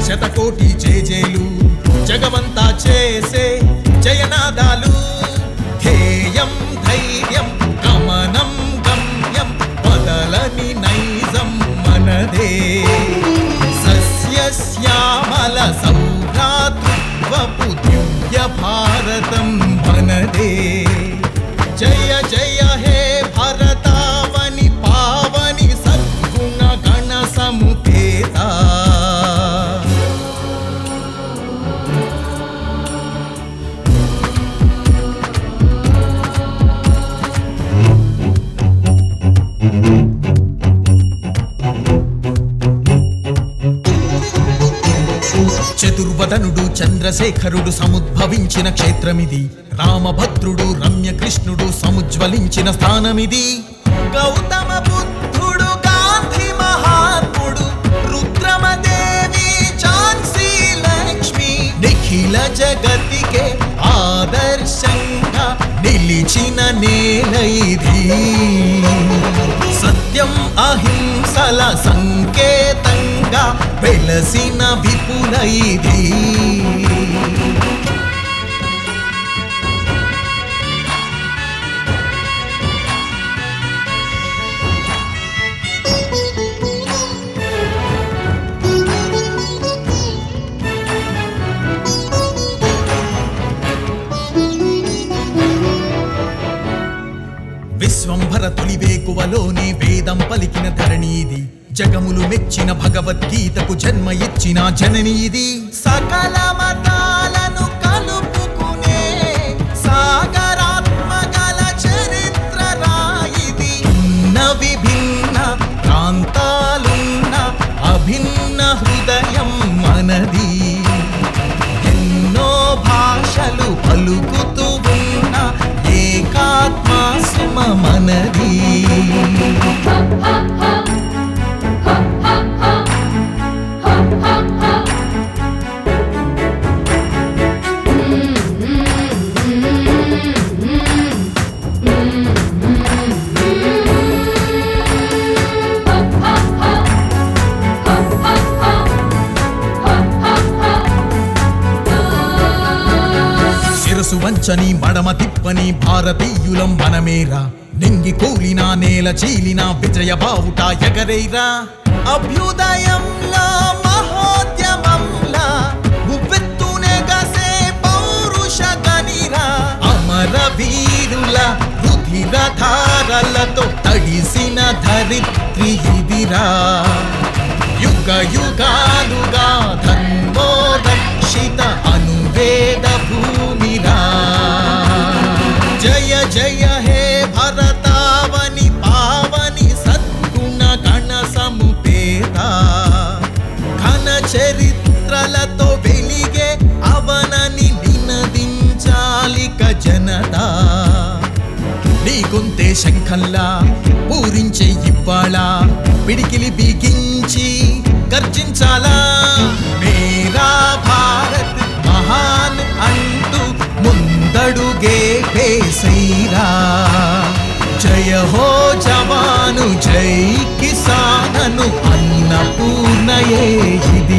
శతకోటి జేజేలు జగమంతా చేసే జయనాదాలు ధ్యేయం ధైర్యం గమనం గమ్యం బదలని నైజం మనదే సస్యశ్యామల సౌభ్రాతృత్వపు దివ్య భారతం మనదే జయ జయ హే భరతావని పావని సద్గుణ గణ సముపేత చతుర్వదనుడు చంద్రశేఖరుడు సముద్భవించిన క్షేత్రమిది రామభద్రుడు రమ్యకృష్ణుడు సముజ్వలించిన స్థానమిది గౌతమ బుద్ధుడు గాంధీ మహాత్ముడు రుద్రమదేవి ఝాన్సీ లక్ష్మి నిఖిల జగతికే ఆదర్శంగా నిలిచిన నేల ఇది సత్యం అహింసల సంకేతంగా వెలసిన విపుల ఇది విశ్వంభర తొలి వేకువలోనే వేదం పలికిన ధరణీది జగములు మెచ్చిన భగవద్గీతకు జన్మ ఇచ్చిన జననీది సకల మతాలను కలుపుకునే సాగరాత్మకల చరిత్ర రాయిది భిన్న విభిన్న ప్రాంతాలున్న అభిన్న హృదయం మనది ఎన్నో భాషలు పలుకుతూ ఉన్న ఏకాత్మ సుమ మనది శిరసు వంచని మడమ తిప్పని భారతీయులం మనమేరా నింగి కూలిన నేల చీలిన విజయ బావుట ఎగరేరా అభ్యుదయంలో మహోద్యమంలా ఉవ్వెత్తునే గసే పౌరుష గనిరా అమర వీరుల రుధిర ధారలతో తడిసిన ధరిత్రి ఇదిరా యుగ యుగాలుగా ధర్మో రక్షిత అనువేద భూమిరా జయ జయ హే భరతావని పావని సద్గుణ గణ సముపేత ఘన చరిత్రలతో వెలిగే అవనని నినదించాలిక జనతా నీ గొంతే శంఖంలా పూరించే ఇవ్వాళ పిడికిలి బిగించి గర్జించాలా మేరా భారత్ మహాన్ అంటూ ముందడుగే వేసైరా జయ హో జవాను జై కిసానను అన్నపూర్ణయే ఇది